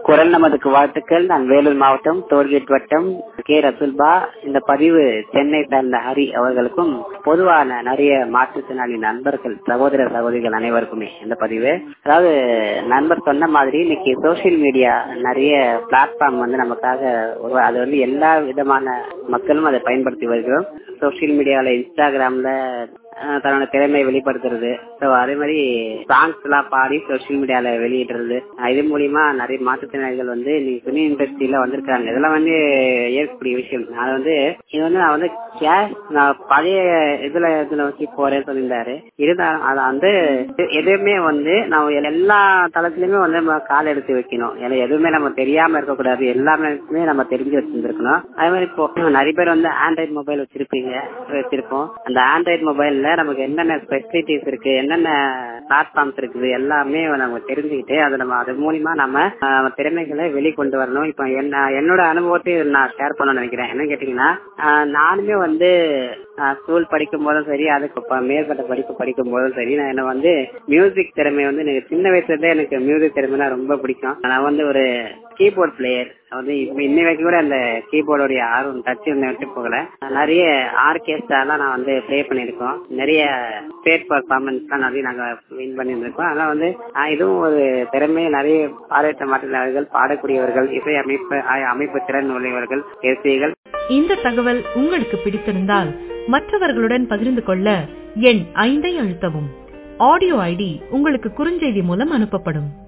குரல் நமதுக்கு வாழ்த்துக்கள் நான் வேலூர் மாவட்டம் டோல்கேட் வட்டம் கே ரசுல்பா இந்த பதிவு சென்னை சார்ந்த ஹரி அவர்களுக்கும் பொதுவான நிறைய மாற்றுத்திறனாளி நண்பர்கள் சகோதர சகோதரிகள் அனைவருக்குமே இந்த பதிவு அதாவது நண்பர் சொன்ன மாதிரி இன்னைக்கு சோசியல் மீடியா நிறைய பிளாட்ஃபார்ம் வந்து நமக்காக உருவா- அது வந்து எல்லா விதமான மக்களும் அதை பயன்படுத்தி வருகிறோம் சோசியல் மீடியால இன்ஸ்டாகிராம்ல அஹ், தன்னோட திறமையை வெளிப்படுத்துறது ஸோ அதே மாதிரி சாங்ஸ் எல்லாம் பாடி சோசியல் மீடியால வெளியிடுறது அஹ், இது மூலியமா நிறைய மாற்றுத்திறனாளிகள் வந்து இன்னைக்கு துணி இண்டஸ்ட்ரியில வந்திருக்காங்க இதெல்லாம் வந்து ஏற்கக்கூடிய விஷயம் அது வந்து இது வந்து நான் வந்து கேஷ் நான் பழைய இதுல இதுல நோக்கி போறேன்னு சொல்லியிருந்தாரு இருந்தாலும் அது வந்து எதுவுமே வந்து நம்ம எல்லா தளத்திலுமே வந்து நம்ம கால் எடுத்து வைக்கணும் ஏன்னா எதுவுமே நம்ம தெரியாம இருக்கக்கூடாது எல்லாமே நம்ம தெரிஞ்சு வச்சிருந்துருக்கணும் அதே மாதிரி இப்போ நிறைய பேர் வந்து ஆண்ட்ராய்டு மொபைல் வச்சிருப்பீங்க வச்சிருப்போம் அந்த ஆண்ட்ராய்டு மொபைல்ல நமக்கு என்னென்ன ஃபெசிலிட்டிஸ் இருக்கு என்னென்ன பிளாட்ஃபார்ம்ஸ் இருக்குது எல்லாமே நம்ம தெரிஞ்சுக்கிட்டு அது நம்ம அது மூலியமா நம்ம ஆஹ், நம்ம திறமைகளை வெளிக்கொண்டு வரணும் இப்போ என்ன என்னோட அனுபவத்தை நான் ஷேர் பண்ண நினைக்கிறேன் என்ன கேட்டீங்கன்னா ஆஹ், நானுமே வந்து ஸ்கூல் படிக்கும் போதும் சரி அதுக்கு ப- மேற்பட்ட படிப்பு படிக்கும் போதும் சரி நான் என்ன வந்து மியூசிக் திறமை வந்து எனக்கு சின்ன வயசுல இருந்தே எனக்கு மியூசிக் திறமைனா ரொம்ப பிடிக்கும் நான் வந்து ஒரு கீபோர்ட் பிளேயர் வந்து இப்ப இன்னை வரைக்கும் கூட அந்த கீபோர்டோடைய ஆர்வம் டச் விட்டு போகல நான் நிறைய ஆர்கெஸ்ட்ராலாம் நான் வந்து ப்ளே பண்ணியிருக்கோம் நிறைய ஸ்டேட் பர்ஃபார்மன்ஸ்லாம் நிறைய நாங்க வின் பண்ணியிருந்திருக்கோம் அதெல்லாம் வந்து ஆஹ், இதுவும் ஒரு திறமை நிறைய பாராட்ட மாற்றுள்ளவர்கள் பாடக்கூடியவர்கள் இசை அமைப்பு ஆஹ், அமைப்பு திறன் உள்ளவர்கள் இசைகள் இந்த தகவல் உங்களுக்கு பிடித்திருந்தால் மற்றவர்களுடன் பகிர்ந்து கொள்ள எண் ஐந்தை அழுத்தவும் ஆடியோ ஐடி உங்களுக்கு குறுஞ்செய்தி மூலம் அனுப்பப்படும்